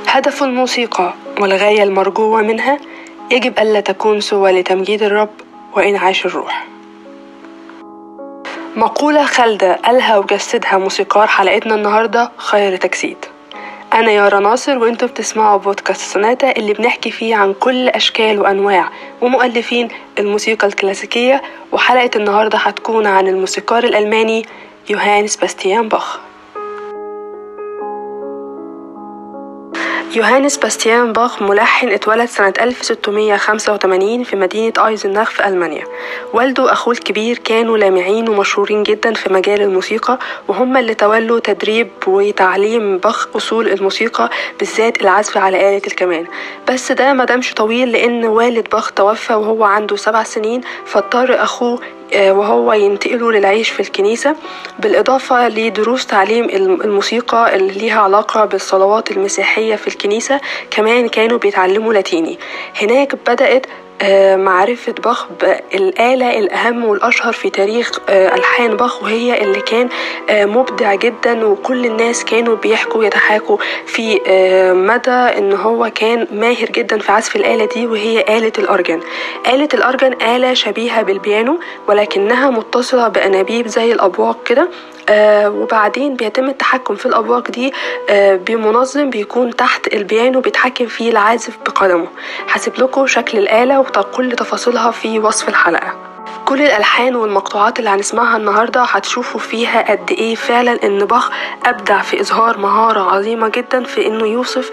هدف الموسيقى والغاية المرجوة منها يجب ألا تكون سوى لتمجيد الرب وإنعاش الروح مقولة خالدة قالها وجسدها موسيقار حلقتنا النهاردة خير تجسيد أنا يارا ناصر وانتوا بتسمعوا بودكاست سوناتا اللي بنحكي فيه عن كل أشكال وأنواع ومؤلفين الموسيقى الكلاسيكية وحلقة النهاردة هتكون عن الموسيقار الألماني يوهان سباستيان باخ يوهانس باستيان باخ ملحن اتولد سنة 1685 في مدينة أيزناخ في ألمانيا والده وأخوه الكبير كانوا لامعين ومشهورين جدا في مجال الموسيقى وهم اللي تولوا تدريب وتعليم باخ أصول الموسيقى بالذات العزف على آلة الكمان بس ده ما دامش طويل لأن والد باخ توفى وهو عنده سبع سنين فاضطر أخوه وهو ينتقلوا للعيش في الكنيسة بالإضافة لدروس تعليم الموسيقى اللي ليها علاقة بالصلوات المسيحية في الكنيسة كمان كانوا بيتعلموا لاتيني هناك بدأت معرفة باخ بالآلة الأهم والأشهر في تاريخ ألحان باخ وهي اللي كان مبدع جدا وكل الناس كانوا بيحكوا يتحاكوا في مدى إن هو كان ماهر جدا في عزف الآلة دي وهي آلة الأرجن آلة الأرجن آلة شبيهة بالبيانو ولكنها متصلة بأنابيب زي الأبواق كده آه وبعدين بيتم التحكم في الأبواق دي آه بمنظم بيكون تحت البيانو بيتحكم فيه العازف بقدمه حاسب لكم شكل الآلة وكل تفاصيلها في وصف الحلقة كل الألحان والمقطوعات اللي هنسمعها النهاردة هتشوفوا فيها قد إيه فعلا إن باخ أبدع في إظهار مهارة عظيمة جدا في إنه يوصف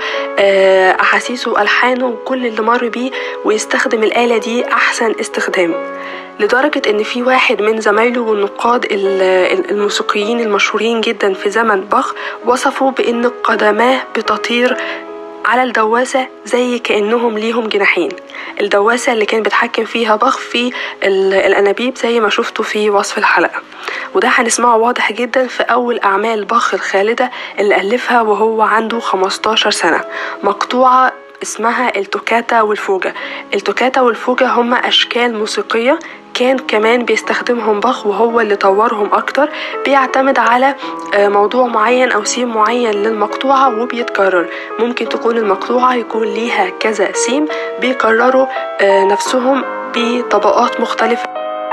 آه أحاسيسه وألحانه وكل اللي مر بيه ويستخدم الآلة دي أحسن استخدام لدرجة إن في واحد من زمايله والنقاد الموسيقيين المشهورين جدا في زمن باخ وصفوا بإن قدماه بتطير على الدواسة زي كأنهم ليهم جناحين الدواسة اللي كان بيتحكم فيها باخ في الأنابيب زي ما شفتوا في وصف الحلقة وده هنسمعه واضح جدا في أول أعمال باخ الخالدة اللي ألفها وهو عنده 15 سنة مقطوعة اسمها التوكاتا والفوجة التوكاتا والفوجة هما أشكال موسيقية كان كمان بيستخدمهم باخ وهو اللي طورهم أكتر بيعتمد على موضوع معين أو سيم معين للمقطوعة وبيتكرر ممكن تكون المقطوعة يكون ليها كذا سيم بيكرروا نفسهم بطبقات مختلفة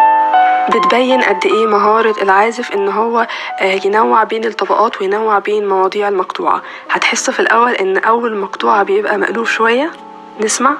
بتبين قد ايه مهارة العازف ان هو ينوع بين الطبقات وينوع بين مواضيع المقطوعة هتحس في الاول ان اول مقطوعة بيبقى مقلوب شوية نسمع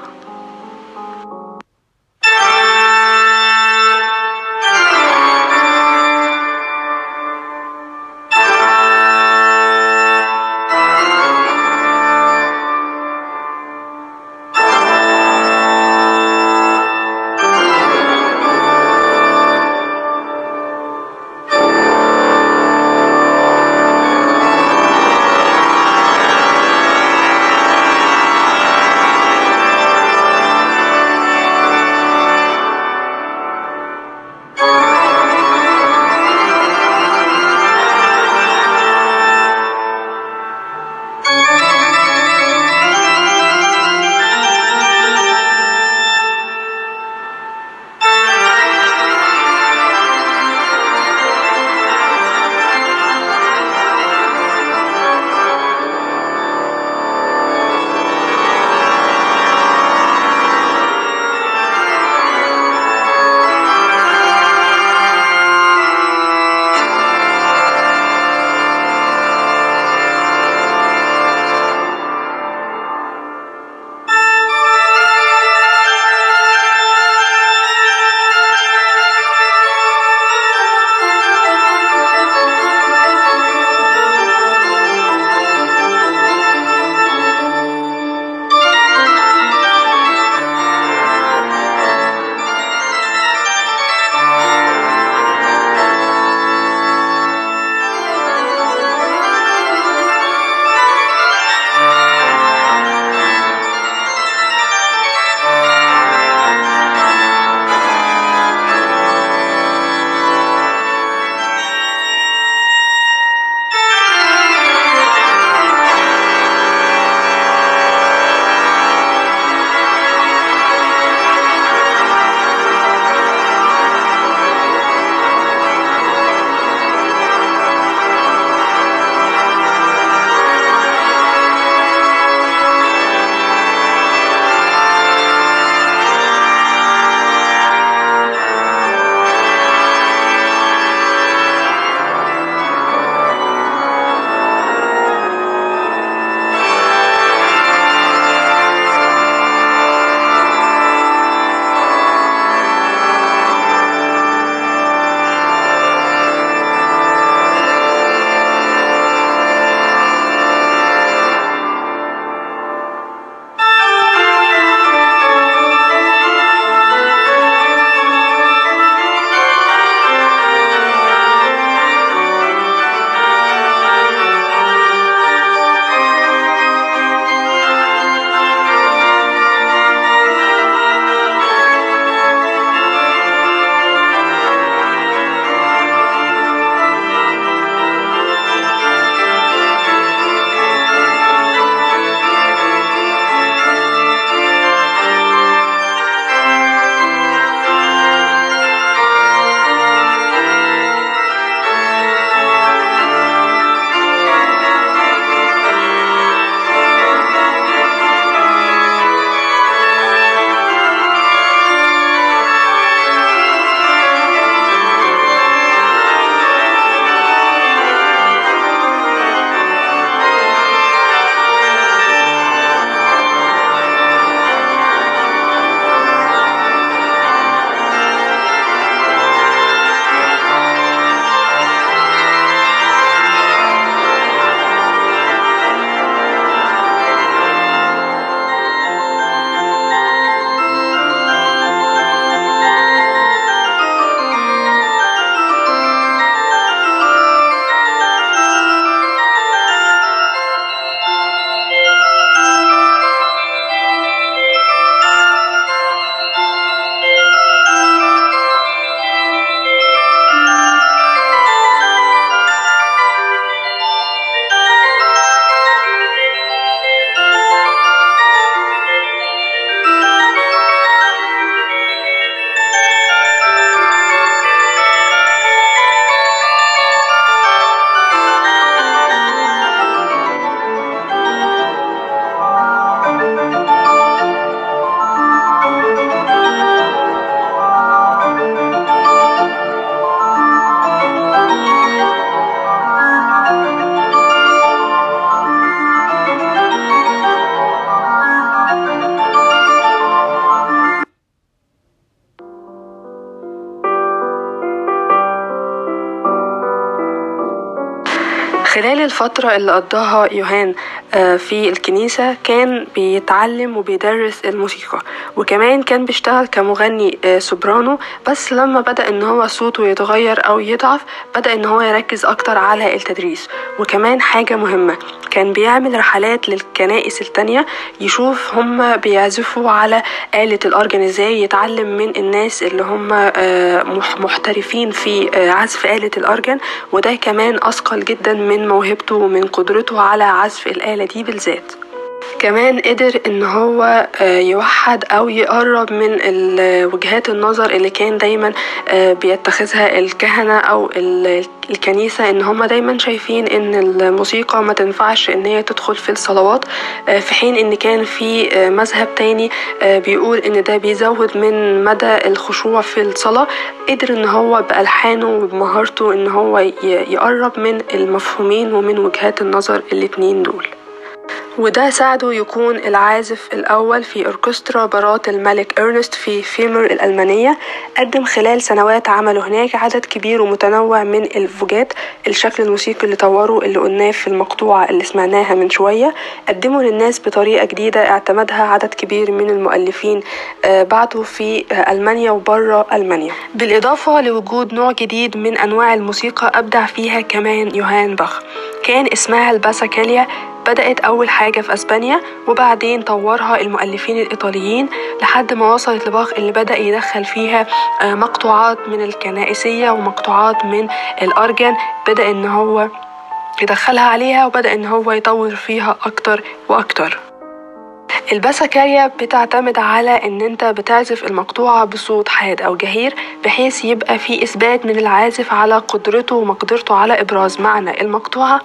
خلال الفترة اللي قضاها يوهان في الكنيسة كان بيتعلم وبيدرس الموسيقى وكمان كان بيشتغل كمغني سوبرانو بس لما بدأ ان هو صوته يتغير او يضعف بدأ ان هو يركز اكتر على التدريس وكمان حاجة مهمة كان بيعمل رحلات للكنائس التانية يشوف هم بيعزفوا على آلة الأورجن ازاي يتعلم من الناس اللي هم محترفين في عزف آلة الأورجن وده كمان أثقل جدا من موهبته ومن قدرته على عزف الآلة دي بالذات كمان قدر ان هو يوحد او يقرب من وجهات النظر اللي كان دايما بيتخذها الكهنة او الكنيسة ان هم دايما شايفين ان الموسيقى ما تنفعش ان هي تدخل في الصلوات في حين ان كان في مذهب تاني بيقول ان ده بيزود من مدى الخشوع في الصلاة قدر ان هو بألحانه وبمهارته ان هو يقرب من المفهومين ومن وجهات النظر الاتنين دول وده ساعده يكون العازف الأول في أوركسترا بارات الملك إرنست في فيمر الألمانية قدم خلال سنوات عمله هناك عدد كبير ومتنوع من الفوجات الشكل الموسيقي اللي طوره اللي قلناه في المقطوعة اللي سمعناها من شوية قدمه للناس بطريقة جديدة اعتمدها عدد كبير من المؤلفين بعده في ألمانيا وبره ألمانيا بالإضافة لوجود نوع جديد من أنواع الموسيقى أبدع فيها كمان يوهان باخ كان اسمها الباساكاليا بدأت أول حاجة في أسبانيا وبعدين طورها المؤلفين الإيطاليين لحد ما وصلت لباخ اللي بدأ يدخل فيها مقطوعات من الكنائسية ومقطوعات من الأرجن بدأ إن هو يدخلها عليها وبدأ إن هو يطور فيها أكتر وأكتر الباساكاريا بتعتمد على ان انت بتعزف المقطوعة بصوت حاد او جهير بحيث يبقى في اثبات من العازف على قدرته ومقدرته على ابراز معنى المقطوعة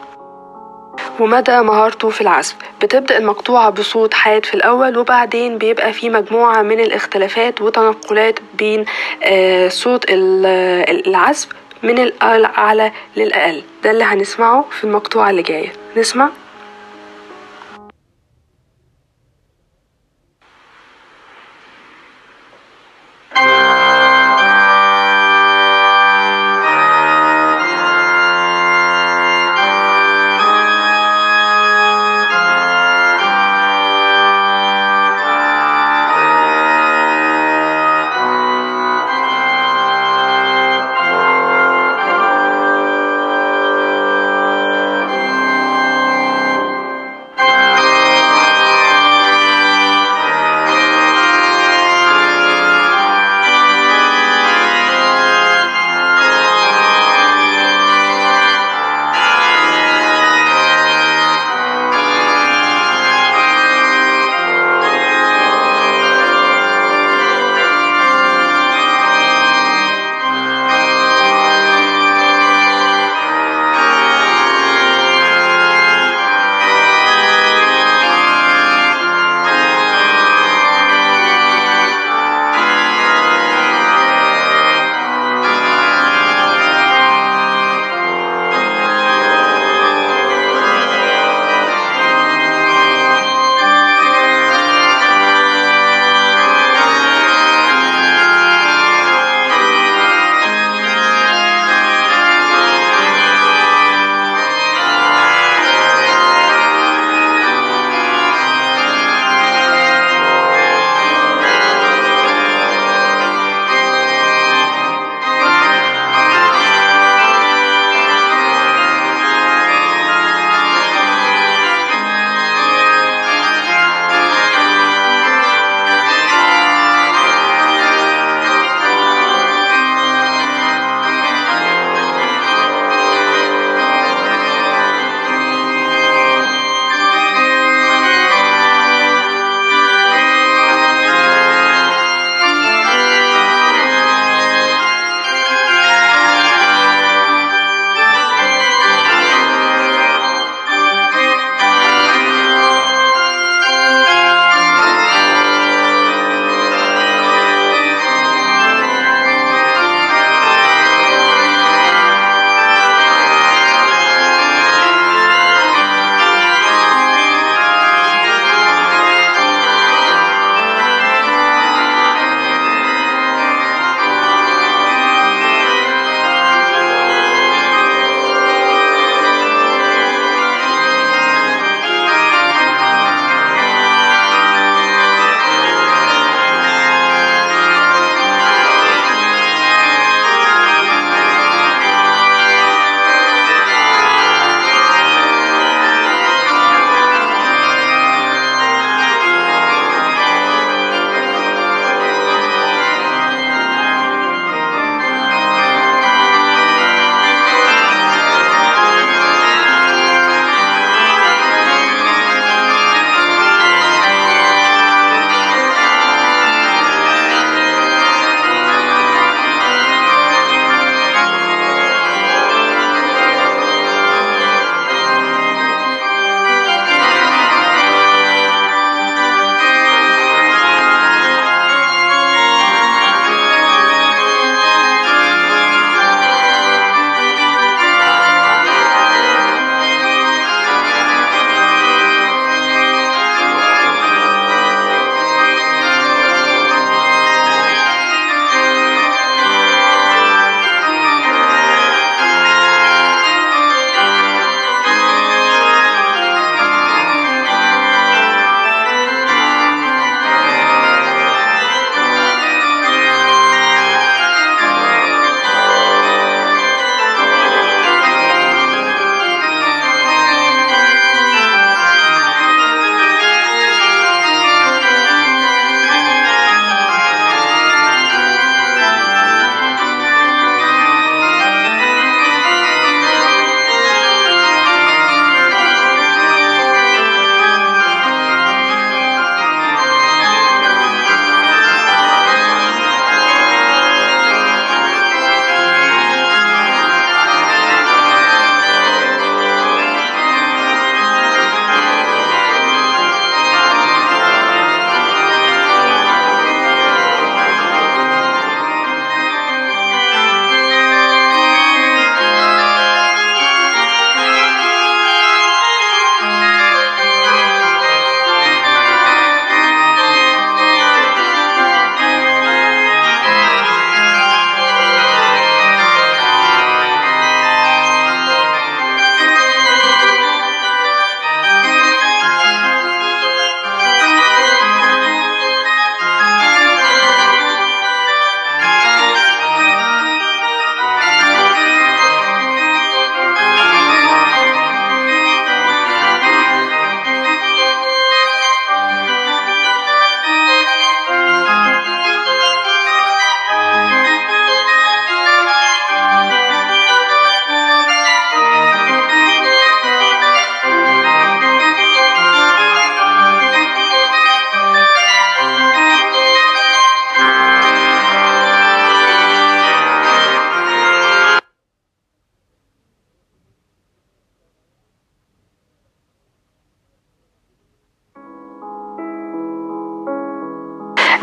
ومدى مهارته في العزف بتبدأ المقطوعة بصوت حاد في الأول وبعدين بيبقى في مجموعة من الاختلافات وتنقلات بين صوت العزف من الأعلى للأقل ده اللي هنسمعه في المقطوعة اللي جاية نسمع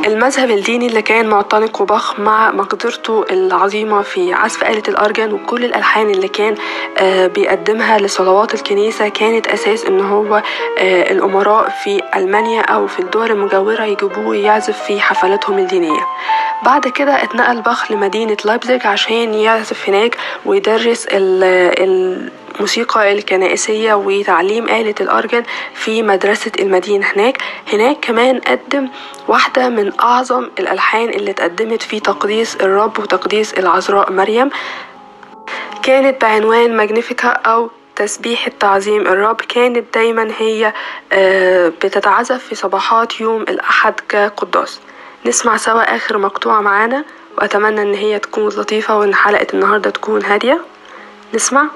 المذهب الديني اللي كان معتنق وضخم مع مقدرته العظيمة في عزف آلة الأرجن وكل الألحان اللي كان آه، بيقدمها لصلوات الكنيسة كانت أساس إن هو آه، الأمراء في ألمانيا أو في الدول المجاورة يجيبوه يعزف في حفلاتهم الدينية بعد كده اتنقل باخ لمدينة لايبزيج عشان يعزف هناك ويدرس ال الموسيقى الكنائسية وتعليم آلة الأرجن في مدرسة المدينة هناك هناك كمان قدم واحدة من أعظم الألحان اللي اتقدمت في تقديس الرب وتقديس العذراء مريم كانت بعنوان ماجنيفيكا أو تسبيح التعظيم الرب كانت دايما هي آه، بتتعزف في صباحات يوم الأحد كقداس نسمع سوا آخر مقطوعة معانا وأتمنى إن هي تكون لطيفة وإن حلقة النهاردة تكون هادية نسمع